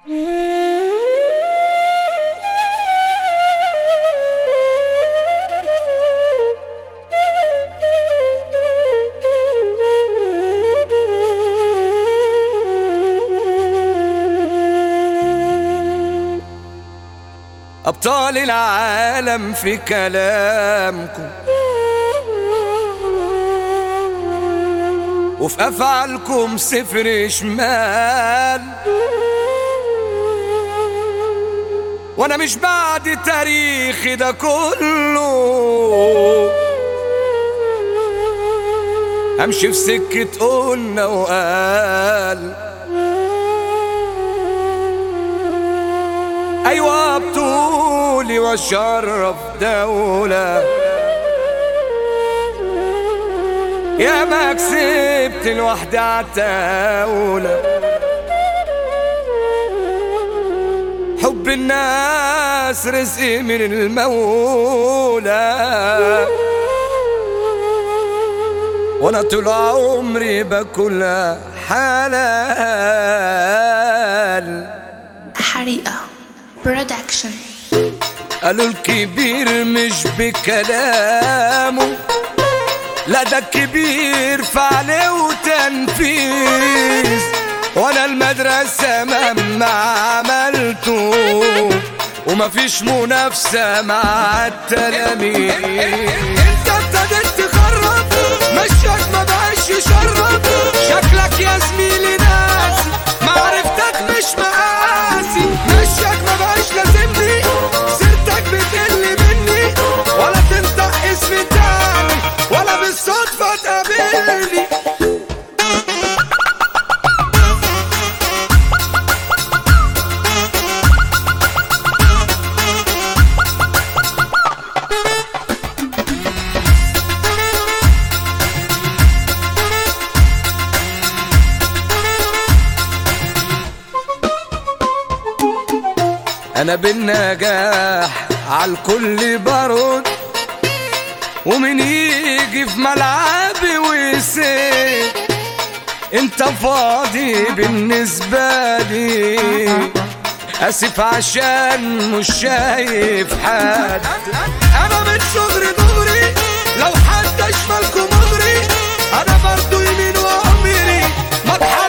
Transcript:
أبطال العالم في كلامكم وفي أفعالكم صفر شمال وأنا مش بعد تاريخي ده كله أمشي في سكة قلنا وقال أيوة بطولي وأشرف دولة يا ما كسبت لوحدي عتاولة حب الناس رزقي من المولى وانا طول عمري باكل حلال حريقة برودكشن قالوا الكبير مش بكلامه لا ده الكبير فعل وتنفيذ وانا المدرسة مهما عملته ومفيش منافسة مع التلاميذ انت ابتديت تخرب مشيك ما بقاش يشرب شكلك يا زميلي ناسي معرفتك مش مقاسي مشيك ما بقاش لازمني سيرتك بتقل مني ولا تنطق اسمي تاني ولا بالصدفة تقابلني انا بالنجاح عالكل برد ومن يجي في ملعبي ويسيب انت فاضي بالنسبة لي اسف عشان مش شايف حد انا من صغري دغري لو حد اشمالكم مغري انا برضو يمين وامري ما